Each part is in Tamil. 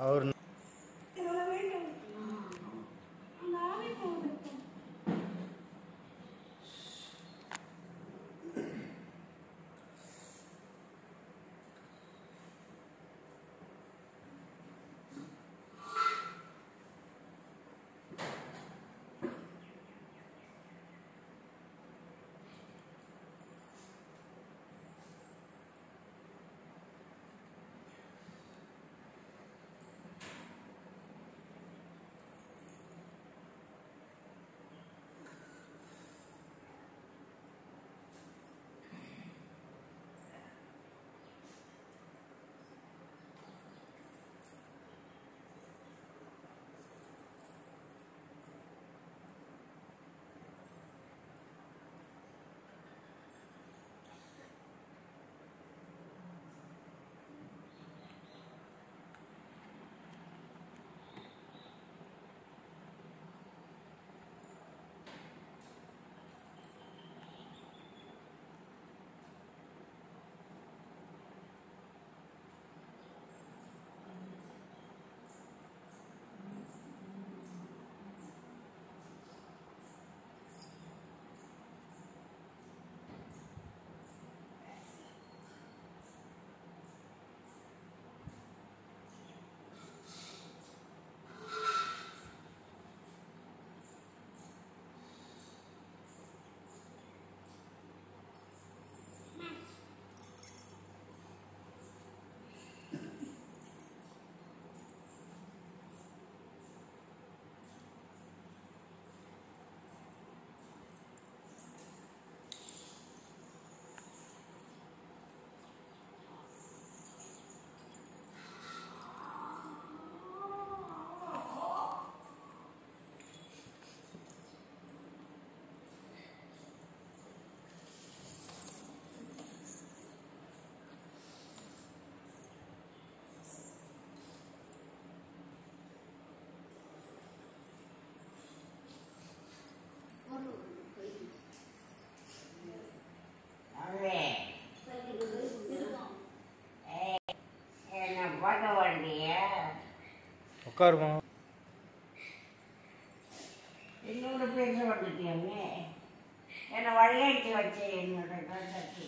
அவர் பார்க்க வேண்டிய உட்காருமா என்னோட பேச வந்துட்டியாமே என்னை வழியடிச்சு வச்சு என்னோட கட்டி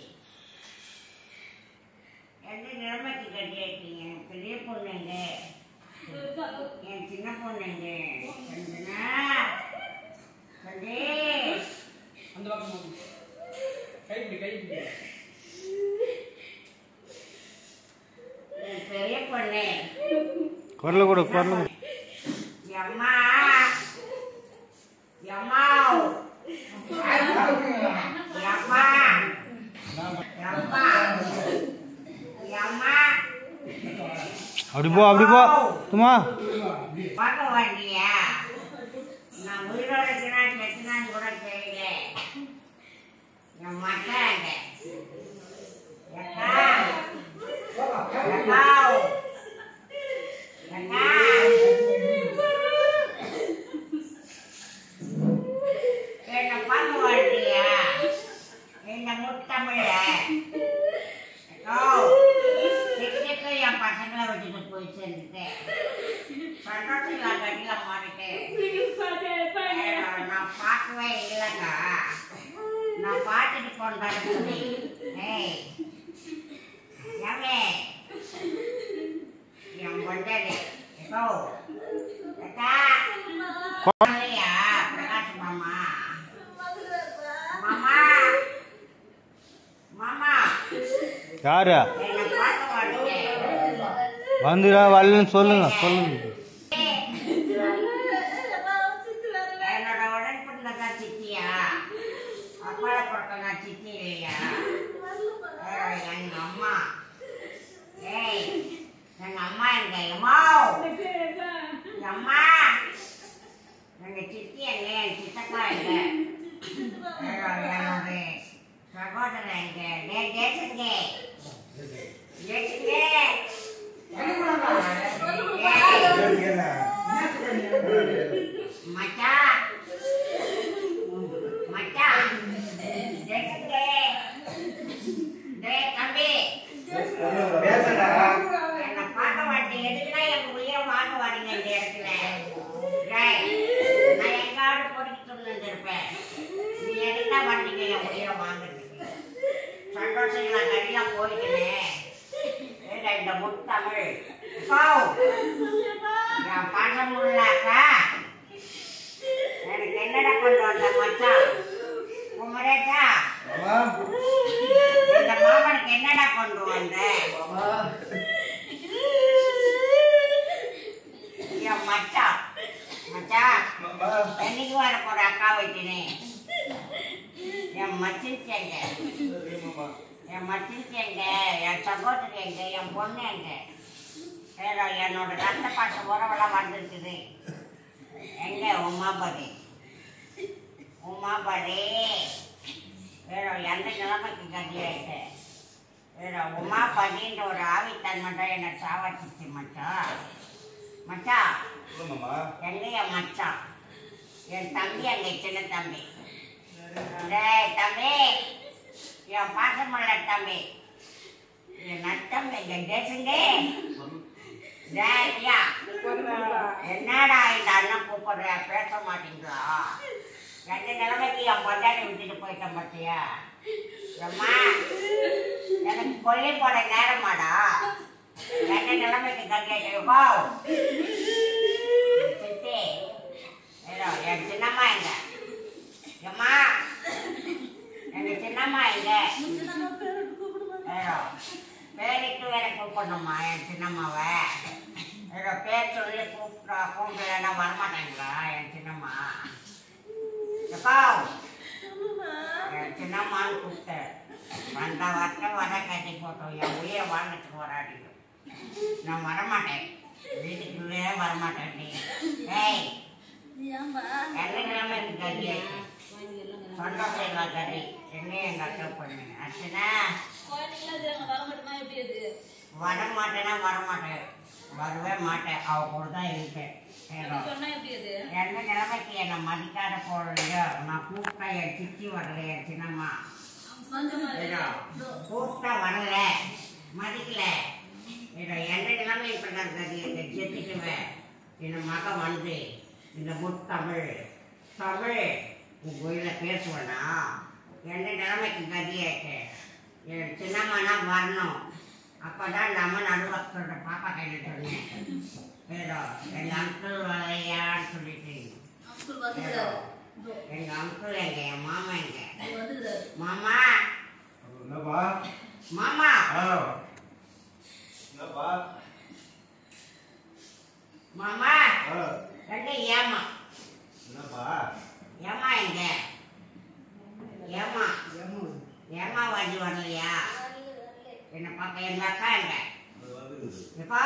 எந்த நிலைமைக்கு கட்டியாட்டீங்க பெரிய பொண்ணுங்க என் சின்ன பொண்ணுங்க சந்தனா சந்தே அந்த பக்கம் போங்க. கை பிடி கை பிடி என் பெரிய பொண்ணு குரல கூட குரல கூட அம்மா அம்மா அம்மா அம்மா அம்மா அப்படி போ அப்படி போ சும்மா பார்க்க வேண்டியா நான் உயிரோட இருக்கிறான் செத்துனான்னு கூட தெரியல என் மாட்டாங்க அக்கா அக்கா அக்கா என்னை பார்க்க வேண்டியா என்ன முத்தமிழ அக்கா திக்கு என் பசங்களை வச்சுட்டு போய் சேர்ந்துட்டேன் சந்தோஷம் கட்டில மாறிட்டேன் நான் பார்க்கவே இல்லைங்க நான் பார்த்துட்டு கொண்டாடுறது ஏய் யாவே என் கொண்டாடு ஏதோ ஏக்கா இல்லையா பிரகாஷ் மாமா மாமா மாமா யாரு என்னை பார்க்க மாட்டேன் வந்துடா வரலன்னு சொல்லுங்க சொல்லுங்க என்னோட உடன்பிறந்ததா சித்தியா அப்பால பிறக்கனா சித்தி இல்லையா ஏய், எங்க அம்மா ஏய் எங்க அம்மா எங்க அம்மா எங்க அம்மா எங்க சித்தி எங்க என் சித்தப்பா எங்க ஏய், என்னோட சகோதரன் எங்க டே ஜேசுங்க ஜேசுங்க மச்சான் மச்சான் ஜேசுங்க டேய் தம்பி என்னை பார்க்க மாட்டேன் எதுக்குன்னா எங்க உயிரை கௌ என் பாசம் உள்ளாக்கா எனக்கு என்னடா கொண்டு வந்த மச்சான் குமரேட்டா இந்த மாமனுக்கு என்னடா கொண்டு வந்த என் மச்சான் மச்சான் என்னைக்கு வர போற அக்கா வைத்தினே என் மச்சின் எங்க என் மச்சின் எங்க என் சகோதரி எங்க என் பொண்ணு எங்க வேற என்னோட ரத்த பாச உறவெல்லாம் வந்திருக்குது எங்க உமாபதி உமாபதி வேற எந்த நிலைமைக்கு கட்டியாயிட்டு வேற உமாபதின்ற ஒரு ஆவித்தன்மை தான் என்னை சாவடிச்சிச்சு மச்சான் மச்சான் எங்க என் மச்சான் என் தம்பி அங்க சின்ன தம்பி டேய் தம்பி என் பாசமுள்ள தம்பி என் நத்தம்பி என் தேசுங்க டேய்யா என்னடா இந்த அண்ணன் கூப்பிடுற பேச மாட்டீங்களா எந்த நிலைமைக்கு என் பொண்டாட்டி விட்டுட்டு போயிட்டேன் பார்த்தியா அம்மா எனக்கு கொல்லி போட நேரமாடா எந்த நிலைமைக்கு கட்டியாச்சோ சித்தி ஏதோ என் சின்னம்மா எங்க அம்மா எங்க சின்னம்மா எங்க ஏதோ பேருக்கு வேற கூப்பிடணுமா என் சின்னம்மாவை ஏதோ பேர் சொல்லி கூப்பிட்டா கூப்பிடலன்னா வரமாட்டாங்களா என் சின்னம்மா எப்பா என் சின்னம்மான்னு கூப்பிட்டேன் வந்த வருஷம் வர கட்டி போட்டோம் என் உயிரை வாழ்ந்துட்டு வராடிடும் நான் வரமாட்டேன் வீட்டுக்குள்ளே வரமாட்டேன் நீ ஏய் என்ன நிலைமை இருக்கு கறி சந்தோஷம் இல்லை கறி என்ன எங்க அக்கா பொண்ணு அர்ச்சனா வர மாட்டேன்னா வர மாட்டேன் வரவே மாட்டேன் அவ கூட தான் இருப்பேன் ஏதோ. என்ன நிலைமைக்கு என்னை மதிக்காத போறலையோ நான் கூப்பிட்டா என் சித்தி வரல என் சின்னம்மா ஏதோ கூப்பிட்டா வரல மதிக்கல ஏதோ எந்த நிலைமை இப்படி தான் கறி செத்துக்குவேன் என் மகன் வந்து இந்த முத்தமிழ் தமிழ் உன் கோயிலில் பேசுவேனா எந்த நிலைமைக்கு கதியாச்சு என் சின்னம்மானா வரணும் அப்பதான் நம்ம நடுவில் சொல்ற பாப்பா கையில் சொன்னேன் ஏதோ எங்க அங்கிள் வரையான்னு சொல்லிட்டு ஏதோ எங்க அங்கிள் எங்க என் மாமா எங்க மாமா மாமா மாமா எங்க ஏமா ஏமா எங்க ஏமா ஏமா வாடி வரலையா என்ன பார்க்க எங்க அக்கா எங்க இப்போ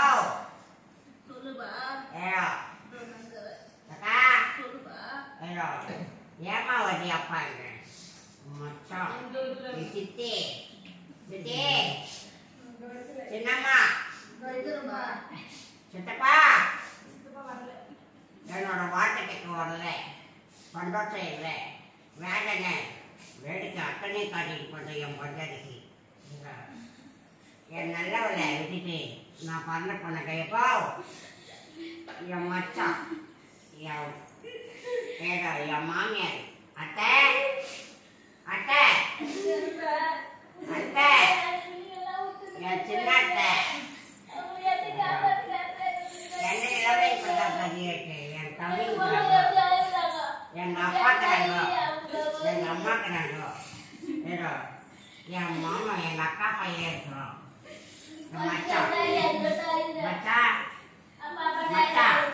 ஏடா அக்கா ஏடா ஏமா வாடி அப்பா எங்க மச்சான் நீ சித்தி சித்தி சின்னம்மா சித்தப்பா என்னோட வாட்டை கேட்க வரல சந்தோஷம் இல்லை வேலைங்க வேடிக்கை அத்தனை காட்டிட்டு போட்ட என் பொண்டாட்டிக்கு என் நல்லவளை விட்டுட்டு நான் பண்ண பண்ண கையப்போ என் மச்சான் என் ஏதோ என் மாமியார் அத்தை அத்தை அத்தை என் சின்ன அத்தை என்ன நிலைமை இப்படிதான் கதியாச்சு என் தம்பி எங்க அப்பாக்குறாங்க எங்க அம்மாக்குறாங்க ஏதோ என் மாமா எங்க அக்கா பையன் இருக்கிறோம் என் மச்சான்